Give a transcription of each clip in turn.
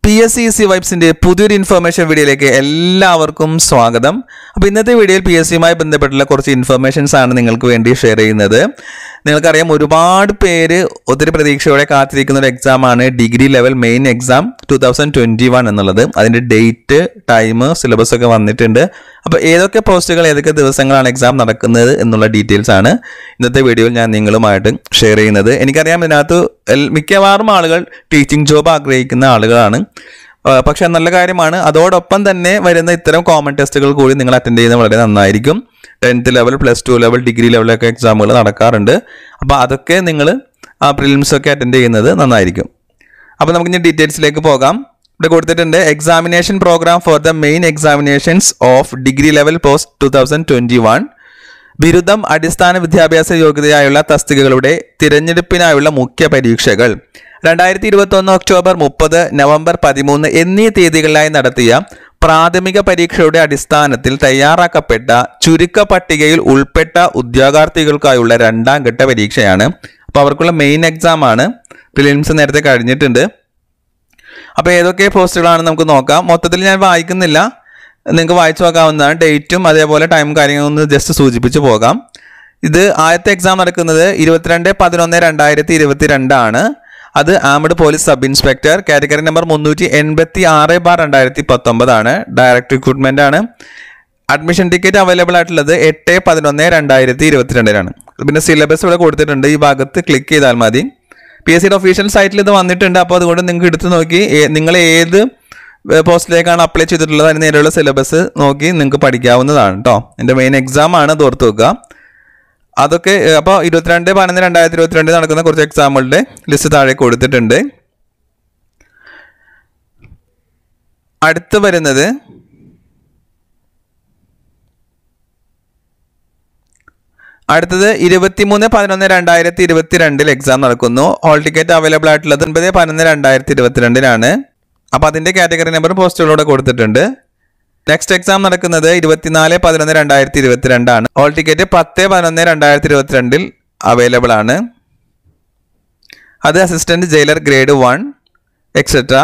P S C C വൈബ്സിന്റെ പുതിയൊരു information വീഡിയോയിലേക്ക് എല്ലാവർക്കും സ്വാഗതം അപ്പോൾ ഇന്നത്തെ വീഡിയോയിൽ പി എസ് സിയുമായി ബന്ധപ്പെട്ടുള്ള കുറച്ച് ഇൻഫർമേഷൻസ് ആണ് നിങ്ങൾക്ക് വേണ്ടി ഷെയർ ചെയ്യുന്നത് നിങ്ങൾക്കറിയാം ഒരുപാട് പേര് ഒത്തിരി പ്രതീക്ഷയോടെ കാത്തിരിക്കുന്ന ഒരു എക്സാം ആണ് degree level main exam two thousand twenty one എന്നുള്ളത് അതിൻ്റെ ഡേറ്റ് ടൈം സിലബസ് ഒക്കെ വന്നിട്ടുണ്ട് അപ്പോൾ ഏതൊക്കെ പോസ്റ്റുകൾ ഏതൊക്കെ ദിവസങ്ങളാണ് എക്സാം നടക്കുന്നത് എന്നുള്ള ഡീറ്റെയിൽസ് ആണ് ഇന്നത്തെ വീഡിയോയിൽ ഞാൻ നിങ്ങളുമായിട്ട് ഷെയർ ചെയ്യുന്നത് എനിക്കറിയാം ഇതിനകത്ത് എൽ- മിക്കവാറും ആളുകൾ ടീച്ചിങ് ജോബ് ആഗ്രഹിക്കുന്ന ആളുകളാണ് ആ, പക്ഷെ നല്ല കാര്യമാണ് അതോടൊപ്പം തന്നെ വരുന്ന ഇത്തരം കോമൺ ടെസ്റ്റുകൾ കൂടി നിങ്ങൾ അറ്റൻഡ് ചെയ്യുന്നത് വളരെ നന്നായിരിക്കും tenth level plus two level degree ലെവലൊക്കെ എക്സാമുകൾ നടക്കാറുണ്ട് അപ്പോൾ അതൊക്കെ നിങ്ങൾ ആ പ്രിലിംസ് ഒക്കെ അറ്റൻഡ് ചെയ്യുന്നത് നന്നായിരിക്കും അപ്പോൾ നമുക്ക് ഇനി ഡീറ്റെയിൽസിലേക്ക് പോകാം ഇവിടെ കൊടുത്തിട്ടുണ്ട് examination program for the main examinations of degree level post two thousand twenty one ബിരുദം അടിസ്ഥാന വിദ്യാഭ്യാസ യോഗ്യതയായുള്ള തസ്തികകളുടെ തിരഞ്ഞെടുപ്പിനായുള്ള മുഖ്യ പരീക്ഷകൾ രണ്ടായിരത്തി ഇരുപത്തി ഒന്ന് ഒക്ടോബർ മുപ്പത് നവംബർ പതിമൂന്ന് എന്നീ തീയതികളിലായി നടത്തിയ പ്രാഥമിക പരീക്ഷയുടെ അടിസ്ഥാനത്തിൽ തയ്യാറാക്കപ്പെട്ട ചുരുക്ക പട്ടികയിൽ ഉൾപ്പെട്ട ഉദ്യോഗാർത്ഥികൾക്കായുള്ള രണ്ടാം ഘട്ട പരീക്ഷയാണ് അപ്പോൾ അവർക്കുള്ള മെയിൻ എക്സാം ആണ് പ്രിലിംസ് നേരത്തെ കഴിഞ്ഞിട്ടുണ്ട് അപ്പോൾ ഏതൊക്കെ പോസ്റ്റുകളാണ് നമുക്ക് നോക്കാം മൊത്തത്തിൽ ഞാൻ വായിക്കുന്നില്ല നിങ്ങൾക്ക് വായിച്ചു നോക്കാവുന്നതാണ് ഡേറ്റും അതേപോലെ ടൈമും കാര്യങ്ങളും ഒന്ന് ജസ്റ്റ് സൂചിപ്പിച്ച് പോകാം ഇത് ആദ്യത്തെ എക്സാം നടക്കുന്നത് ഇരുപത്തിരണ്ട് പതിനൊന്ന് രണ്ടായിരത്തി ഇരുപത്തി രണ്ടാണ് അത് armed police sub inspector category number മുന്നൂറ്റി എൺപത്തി ആറ് ബാർ രണ്ടായിരത്തി പത്തൊമ്പതാണ് ഡയറക്ട് റിക്രൂട്ട്മെന്റ് ആണ് അഡ്മിഷൻ ടിക്കറ്റ് അവൈലബിൾ ആയിട്ടുള്ളത് എട്ട് പതിനൊന്ന് രണ്ടായിരത്തി ഇരുപത്തിരണ്ടിനാണ് പിന്നെ സിലബസ് ഇവിടെ കൊടുത്തിട്ടുണ്ട് ഈ ഭാഗത്ത് ക്ലിക്ക് ചെയ്താൽ മതി പി എസ് സിയുടെ ഒഫീഷ്യൽ സൈറ്റിൽ ഇത് വന്നിട്ടുണ്ട് അപ്പോൾ അതുകൊണ്ട് നിങ്ങൾക്ക് എടുത്ത് നോക്കി ഏ- നിങ്ങൾ ഏത് പോസ്റ്റിലേക്കാണ് അപ്ലൈ ചെയ്തിട്ടുള്ളത് അതിന് നേരെയുള്ള സിലബസ് നോക്കി നിങ്ങൾക്ക് പഠിക്കാവുന്നതാണ് കേട്ടോ എൻ്റെ മെയിൻ എക്സാം ആണ് അത് ഓർത്ത് വെക്കുക അതൊക്കെ അപ്പോൾ ഇരുപത്തിരണ്ട് പതിനൊന്ന് രണ്ടായിരത്തി ഇരുപത്തിരണ്ട് നടക്കുന്ന കുറച്ച് എക്സാമുകളുടെ ലിസ്റ്റ് താഴെ കൊടുത്തിട്ടുണ്ട് അടുത്ത് വരുന്നത് അടുത്തത് ഇരുപത്തിമൂന്ന് പതിനൊന്ന് രണ്ടായിരത്തി ഇരുപത്തിരണ്ടിൽ എക്സാം നടക്കുന്നു ഹോൾ ടിക്കറ്റ് അവൈലബിൾ ആയിട്ടുള്ളത് ഒൻപത് പതിനൊന്ന് രണ്ടായിരത്തി ഇരുപത്തിരണ്ടിനാണ് അപ്പോൾ അതിൻ്റെ കാറ്റഗറി നമ്പർ പോസ്റ്റുകളോടെ കൊടുത്തിട്ടുണ്ട് നെക്സ്റ്റ് എക്സാം നടക്കുന്നത് ഇരുപത്തിനാല് പതിനൊന്ന് രണ്ടായിരത്തി ഇരുപത്തിരണ്ടാണ് ഹോൾ ടിക്കറ്റ് പത്ത് പതിനൊന്ന് രണ്ടായിരത്തി ഇരുപത്തിരണ്ടിൽ അവൈലബിൾ ആണ് അത് assistant jailer grade one etcetera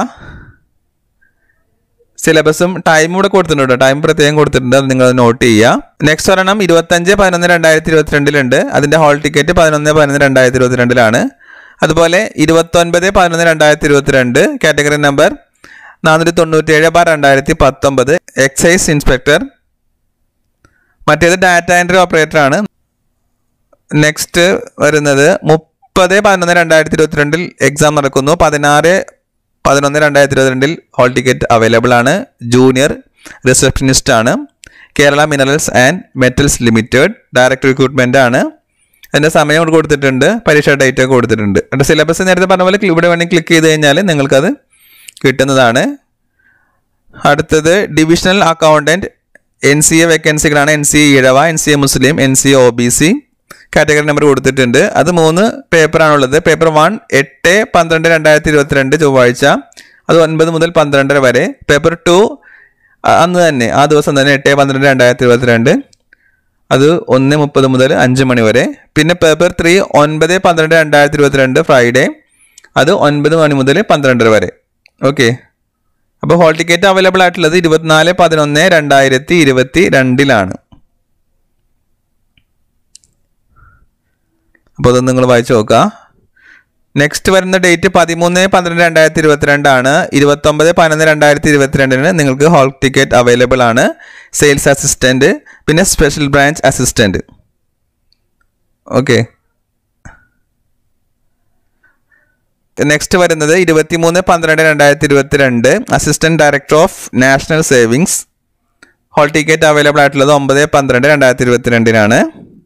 സിലബസും ടൈം കൂടെ കൊടുത്തിട്ടുണ്ട് ടൈം പ്രത്യേകം കൊടുത്തിട്ടുണ്ട് അത് നിങ്ങൾ നോട്ട് ചെയ്യുക നെക്സ്റ്റ് ഒരെണ്ണം ഇരുപത്തഞ്ച് പതിനൊന്ന് രണ്ടായിരത്തി ഇരുപത്തിരണ്ടിലുണ്ട് അതിന്റെ ഹോൾ ടിക്കറ്റ് പതിനൊന്ന് പതിനൊന്ന് രണ്ടായിരത്തി ഇരുപത്തിരണ്ടിലാണ് അതുപോലെ ഇരുപത്തൊൻപത് പതിനൊന്ന് രണ്ടായിരത്തി ഇരുപത്തിരണ്ട് കാറ്റഗറി നമ്പർ നാനൂറ്റി തൊണ്ണൂറ്റി ഏഴ് ബാർ രണ്ടായിരത്തി പത്തൊമ്പത് എക്സൈസ് ഇൻസ്പെക്ടർ മറ്റേത് ഡാറ്റ എൻട്രി ഓപ്പറേറ്റർ ആണ് നെക്സ്റ്റ് വരുന്നത് മുപ്പത് പതിനൊന്ന് രണ്ടായിരത്തി ഇരുപത്തിരണ്ടിൽ എക്സാം നടക്കുന്നു പതിനാറ് പതിനൊന്ന് രണ്ടായിരത്തി ഇരുപത്തിരണ്ടിൽ ഹോൾ ടിക്കറ്റ് അവൈലബിൾ ആണ് ജൂനിയർ റിസപ്ഷനിസ്റ്റ് ആണ് Kerala minerals and metals limited direct recruitment ആണ് അതിന്റെ സമയം ഇവിടെ കൊടുത്തിട്ടുണ്ട് പരീക്ഷ ഡേറ്റ് ഒക്കെ കൊടുത്തിട്ടുണ്ട് അതിന്റെ സിലബസ് നേരത്തെ പറഞ്ഞ പോലെ ഇവിടെ വേണമെങ്കിൽ ക്ലിക്ക് ചെയ്ത് കഴിഞ്ഞാൽ നിങ്ങൾക്കത് കിട്ടുന്നതാണ് അടുത്തത് divisional accountant N C A വേക്കൻസികളാണ് N C A Ezhava N C A മുസ്ലിം N C A O B C category number കൊടുത്തിട്ടുണ്ട് അത് മൂന്ന് പേപ്പറാണുള്ളത് പേപ്പർ വൺ എട്ട് പന്ത്രണ്ട് രണ്ടായിരത്തി ഇരുപത്തിരണ്ട് ചൊവ്വാഴ്ച അത് ഒൻപത് മുതൽ പന്ത്രണ്ടര വരെ പേപ്പർ ടു അന്ന് തന്നെ ആ ദിവസം തന്നെ എട്ട് പന്ത്രണ്ട് രണ്ടായിരത്തി ഇരുപത്തിരണ്ട് അത് ഒന്ന് മുപ്പത് മുതൽ അഞ്ച് മണി വരെ പിന്നെ പേപ്പർ ത്രീ ഒൻപത് പന്ത്രണ്ട് രണ്ടായിരത്തി ഇരുപത്തിരണ്ട് ഫ്രൈഡേ അത് ഒൻപത് മണി മുതൽ പന്ത്രണ്ടര വരെ ഓക്കെ അപ്പോൾ ഹോൾ ടിക്കറ്റ് അവൈലബിൾ ആയിട്ടുള്ളത് ഇരുപത്തിനാല് പതിനൊന്ന് രണ്ടായിരത്തി ഇരുപത്തി രണ്ടിലാണ് അപ്പോൾ അത് നിങ്ങൾ വായിച്ചു നോക്കുക നെക്സ്റ്റ് വരുന്ന ഡേറ്റ് പതിമൂന്ന് പന്ത്രണ്ട് രണ്ടായിരത്തി ഇരുപത്തിരണ്ടാണ് ഇരുപത്തൊമ്പത് പതിനൊന്ന് രണ്ടായിരത്തി ഇരുപത്തിരണ്ടിന് നിങ്ങൾക്ക് ഹോൾ ടിക്കറ്റ് അവൈലബിൾ ആണ് സെയിൽസ് അസിസ്റ്റന്റ് പിന്നെ special branch assistant okay next വരുന്നത് ഇരുപത്തിമൂന്ന് പന്ത്രണ്ട് രണ്ടായിരത്തി ഇരുപത്തിരണ്ട് assistant director of national savings hall ticket available ആയിട്ടുള്ളത് ഒമ്പത് പന്ത്രണ്ട് രണ്ടായിരത്തി ഇരുപത്തിരണ്ടിനാണ്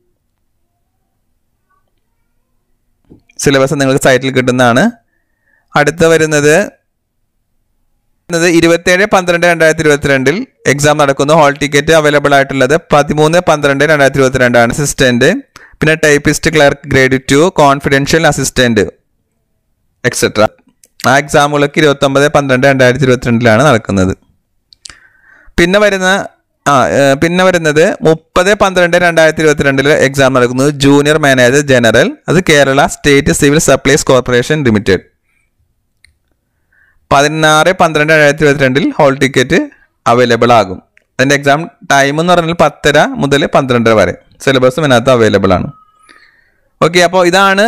സിലബസ് നിങ്ങൾക്ക് സൈറ്റിൽ കിട്ടുന്നതാണ് അടുത്ത വരുന്നത് വരുന്നത് ഇരുപത്തേഴ് പന്ത്രണ്ട് രണ്ടായിരത്തി ഇരുപത്തിരണ്ടിൽ എക്സാം നടക്കുന്നു ഹോൾ ടിക്കറ്റ് അവൈലബിൾ ആയിട്ടുള്ളത് പതിമൂന്ന് പന്ത്രണ്ട് രണ്ടായിരത്തി ഇരുപത്തിരണ്ടാണ് അസിസ്റ്റന്റ് പിന്നെ typist clerk grade two confidential assistant etcetera ആ എക്സാമുകളൊക്കെ ഇരുപത്തൊമ്പത് പന്ത്രണ്ട് രണ്ടായിരത്തി ഇരുപത്തിരണ്ടിലാണ് നടക്കുന്നത് പിന്നെ വരുന്ന ആ ഏഹ്, പിന്നെ വരുന്നത് മുപ്പത് പന്ത്രണ്ട് രണ്ടായിരത്തി ഇരുപത്തിരണ്ടില് എക്സാം നടക്കുന്നത് ജൂനിയർ മാനേജർ ജനറൽ അത് Kerala state civil supplies corporation limited പതിനാറ് പന്ത്രണ്ട് രണ്ടായിരത്തി ഇരുപത്തിരണ്ടിൽ ഹോൾ ടിക്കറ്റ് അവൈലബിൾ ആകും അതിൻ്റെ എക്സാം ടൈം എന്ന് പറഞ്ഞാൽ പത്തര മുതൽ പന്ത്രണ്ടര വരെ സിലബസും ഇതിനകത്ത് അവൈലബിൾ ആണ് ഓക്കെ അപ്പോൾ ഇതാണ്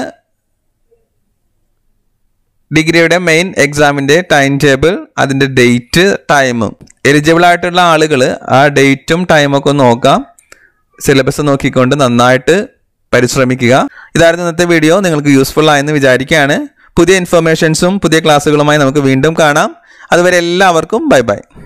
ഡിഗ്രിയുടെ മെയിൻ എക്സാമിൻ്റെ ടൈം ടേബിൾ അതിൻ്റെ ഡേറ്റ് ടൈമും എലിജിബിൾ ആയിട്ടുള്ള ആളുകൾ ആ ഡേറ്റും ടൈമൊക്കെ ഒന്ന് നോക്കാം സിലബസ് നോക്കിക്കൊണ്ട് നന്നായിട്ട് പരിശ്രമിക്കുക ഇതായിരുന്നു ഇന്നത്തെ വീഡിയോ നിങ്ങൾക്ക് യൂസ്ഫുൾ ആയെന്ന് വിചാരിക്കുകയാണ് പുതിയ ഇൻഫർമേഷൻസും പുതിയ ക്ലാസ്സുകളുമായി നമുക്ക് വീണ്ടും കാണാം അതുവരെ എല്ലാവർക്കും ബൈ ബൈ